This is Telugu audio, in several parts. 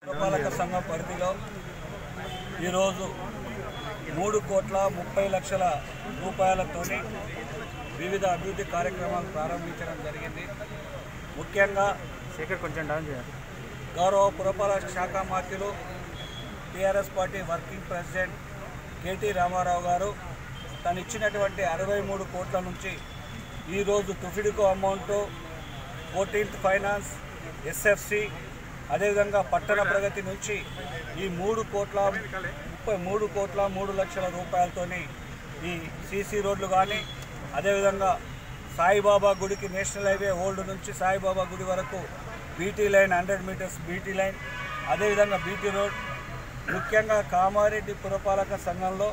పురపాలక సంఘం పరిధిలో ఈరోజు మూడు కోట్ల ముప్పై లక్షల రూపాయలతోని వివిధ అభివృద్ధి కార్యక్రమాలు ప్రారంభించడం జరిగింది ముఖ్యంగా శేఖర్ కొంచెం డౌన్ చేయాలి గౌరవ పురపాలక శాఖ మంత్రులు TRS party working president KT Rama Rao గారు తను ఇచ్చినటువంటి అరవై మూడు కోట్ల నుంచి ఈరోజు టుఫిడికో అమౌంట్ ఫోర్టీన్త్ ఫైనాన్స్ ఎస్ఎఫ్సి అదేవిధంగా పట్టణ ప్రగతి నుంచి ఈ మూడు కోట్ల ముప్పై మూడు కోట్ల మూడు లక్షల రూపాయలతోని ఈ సీసీ రోడ్లు కానీ అదేవిధంగా సాయిబాబా గుడికి నేషనల్ హైవే ఓల్డ్ నుంచి సాయిబాబా గుడి వరకు BT line hundred meters BT line అదేవిధంగా బీటీ రోడ్ ముఖ్యంగా కామారెడ్డి పురపాలక సంఘంలో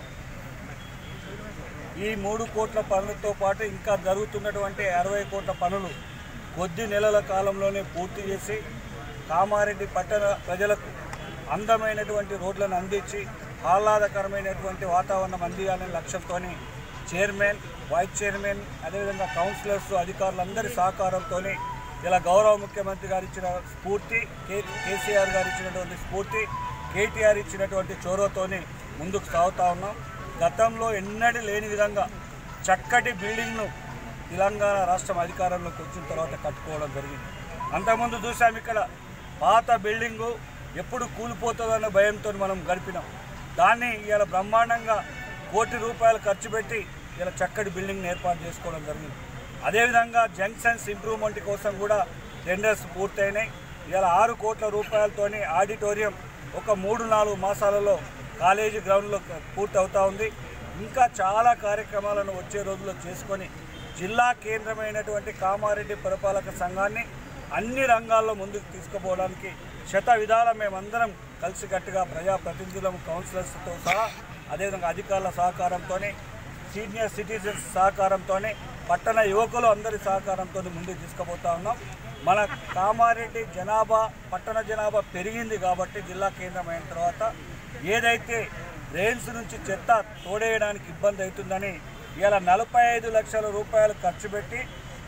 ఈ మూడు కోట్ల పనులతో పాటు ఇంకా జరుగుతున్నటువంటి అరవై కోట్ల పనులు కొద్ది నెలల కాలంలోనే పూర్తి చేసి కామారెడ్డి పట్టణ ప్రజలకు అందమైనటువంటి రోడ్లను అందించి ఆహ్లాదకరమైనటువంటి వాతావరణం అందియాలనే లక్ష్యంతో చైర్మన్ వైస్ చైర్మన్ అదేవిధంగా కౌన్సిలర్స్ అధికారులందరి సహకారంతో ఇలా గౌరవ ముఖ్యమంత్రి గారు ఇచ్చిన స్ఫూర్తి కే కేసీఆర్ గారు ఇచ్చినటువంటి స్ఫూర్తి కేటీఆర్ ఇచ్చినటువంటి చొరవతోని ముందుకు సాగుతా ఉన్నాం గతంలో ఎన్నడూ లేని విధంగా చక్కటి బిల్డింగ్ను తెలంగాణ రాష్ట్రం అధికారంలోకి వచ్చిన తర్వాత కట్టుకోవడం జరిగింది అంతకుముందు చూసాం ఇక్కడ పాత బిల్డింగు ఎప్పుడు కూలిపోతుందన్న భయంతో మనం గడిపినాం దాన్ని ఇలా బ్రహ్మాండంగా కోటి రూపాయలు ఖర్చు పెట్టి ఇలా చక్కటి బిల్డింగ్ని ఏర్పాటు చేసుకోవడం జరిగింది అదేవిధంగా జంక్షన్స్ ఇంప్రూవ్మెంట్ కోసం కూడా టెండర్స్ పూర్తయినాయి ఇలా ఆరు కోట్ల రూపాయలతోని ఆడిటోరియం ఒక మూడు నాలుగు మాసాలలో కాలేజీ గ్రౌండ్లో పూర్తి అవుతా ఉంది ఇంకా చాలా కార్యక్రమాలను వచ్చే రోజుల్లో చేసుకొని జిల్లా కేంద్రమైనటువంటి కామారెడ్డి పురపాలక సంఘాన్ని అన్ని రంగాల్లో ముందుకు తీసుకుపోవడానికి శత విధాల మేమందరం కలిసికట్టుగా ప్రజాప్రతినిధులం కౌన్సిలర్స్తో సహా అదేవిధంగా అధికారుల సహకారంతోనే సీనియర్ సిటిజన్స్ సహకారంతోనే పట్టణ యువకులు అందరి సహకారంతో ముందుకు తీసుకుపోతా ఉన్నాం మన కామారెడ్డి జనాభా పట్టణ జనాభా పెరిగింది కాబట్టి జిల్లా కేంద్రం అయిన తర్వాత ఏదైతే డ్రైన్స్ నుంచి చెత్త తోడేయడానికి ఇబ్బంది అవుతుందని ఇలా నలభై ఐదు లక్షల రూపాయలు ఖర్చు పెట్టి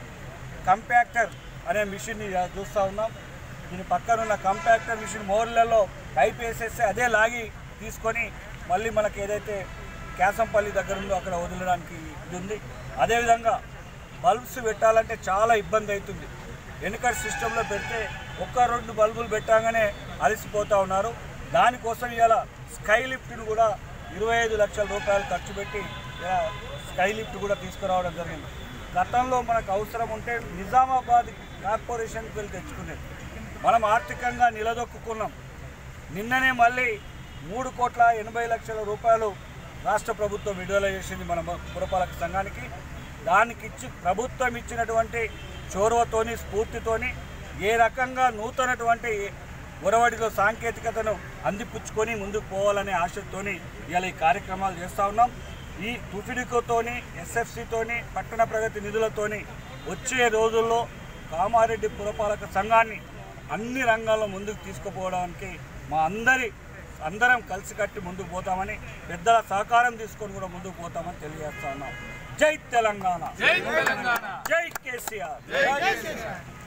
కంపాక్టర్ అనే మిషన్ని చూస్తూ ఉన్నాం దీని పక్కన ఉన్న కంపాక్టర్ మిషన్ మోర్లలో పైప్ వేసేస్తే అదే లాగి తీసుకొని మళ్ళీ మనకి ఏదైతే కేసంపల్లి దగ్గర ఉందో అక్కడ వదలడానికి ఇది ఉంది అదేవిధంగా బల్బ్స్ పెట్టాలంటే చాలా ఇబ్బంది అవుతుంది వెనుకటి సిస్టంలో పెడితే ఒక్క రెండు బల్బులు పెట్టగానే అలసిపోతూ ఉన్నారు దానికోసం ఇలా స్కై లిఫ్ట్ను కూడా ఇరవై ఐదు లక్షల రూపాయలు ఖర్చు పెట్టి ఇలా స్కై లిఫ్ట్ కూడా తీసుకురావడం జరిగింది గతంలో మనకు అవసరం ఉంటే నిజామాబాద్ కార్పొరేషన్కి వెళ్ళి తెచ్చుకునేది మనం ఆర్థికంగా నిలదొక్కున్నాం నిన్ననే మళ్ళీ మూడు కోట్ల ఎనభై లక్షల రూపాయలు రాష్ట్ర ప్రభుత్వం విడుదల చేసింది మన పురపాలక సంఘానికి దానికి ఇచ్చి ప్రభుత్వం ఇచ్చినటువంటి చొరవతోని స్ఫూర్తితోని ఏ రకంగా నూతనటువంటి ఒరవడిలో సాంకేతికతను అందిపుచ్చుకొని ముందుకు పోవాలనే ఆశతోని ఇవాళ ఈ కార్యక్రమాలు చేస్తూ ఉన్నాం ఈ తుఫిడికోతోని ఎస్ఎఫ్సితోని పట్టణ ప్రగతి నిధులతోని వచ్చే రోజుల్లో కామారెడ్డి పురపాలక సంఘాన్ని అన్ని రంగాల్లో ముందుకు తీసుకుపోవడానికి మా అందరి అందరం కలిసికట్టి ముందుకు పోతామని పెద్దల సహకారం తీసుకొని కూడా ముందుకు పోతామని తెలియజేస్తా ఉన్నాం జై తెలంగాణ జై కేసీఆర్